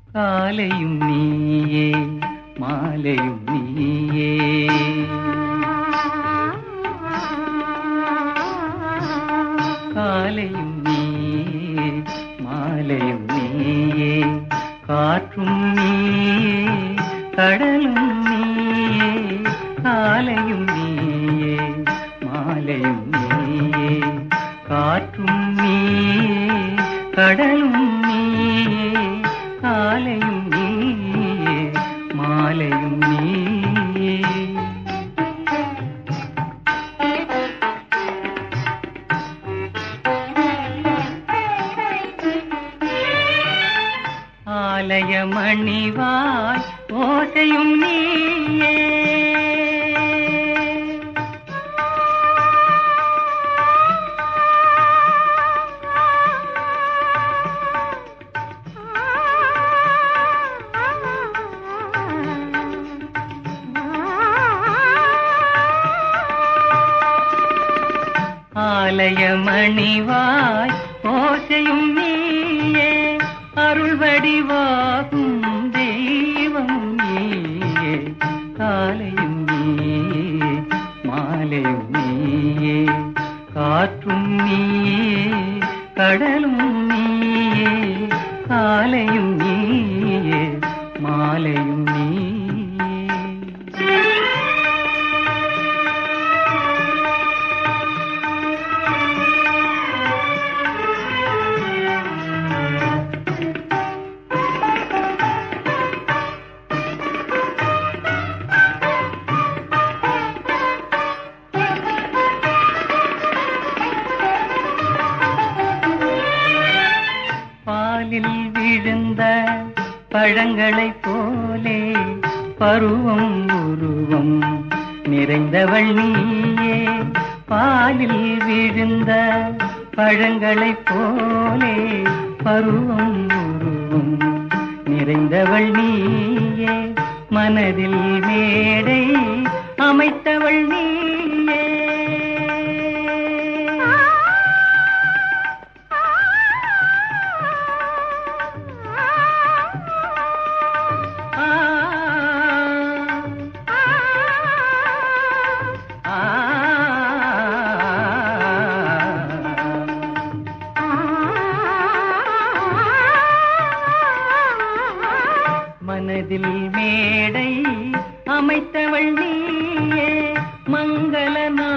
காலையும் நீயே மாலையும் நீயே காலையும் நீயே மாலையும் நீயே காற்றும் நீயே கடலும் நீயே காலையும் நீயே மாலையும் நீயே காற்றும் நீயே கடலும் நீயே காலையும் நீயே மாலையும் நீயே ஆலய மணிவாய் ஓசையும் நீயே ஆலய மணிவாய் ஓசையும் நீயே அருள் வடிவாகும் தெய்வம் நீயே காலையும் நீயே மாலையும் நீயே காற்றும் நீயே கடலும் நீயே காலையும் நீயே மாலையும் நீயே பாலில் விழுந்த பழங்களைப் போலே பருவம் உருவம் நிறைந்தவள் நீயே பாலில் விழுந்த பழங்களைப் போலே பருவம் உருவம் நிறைந்தவள் நீயே மனதில் மேடை அமைத்தவள் நீயே ஆ ஆ மனதில் மேடை அமைத்தவள் நீயே மங்கள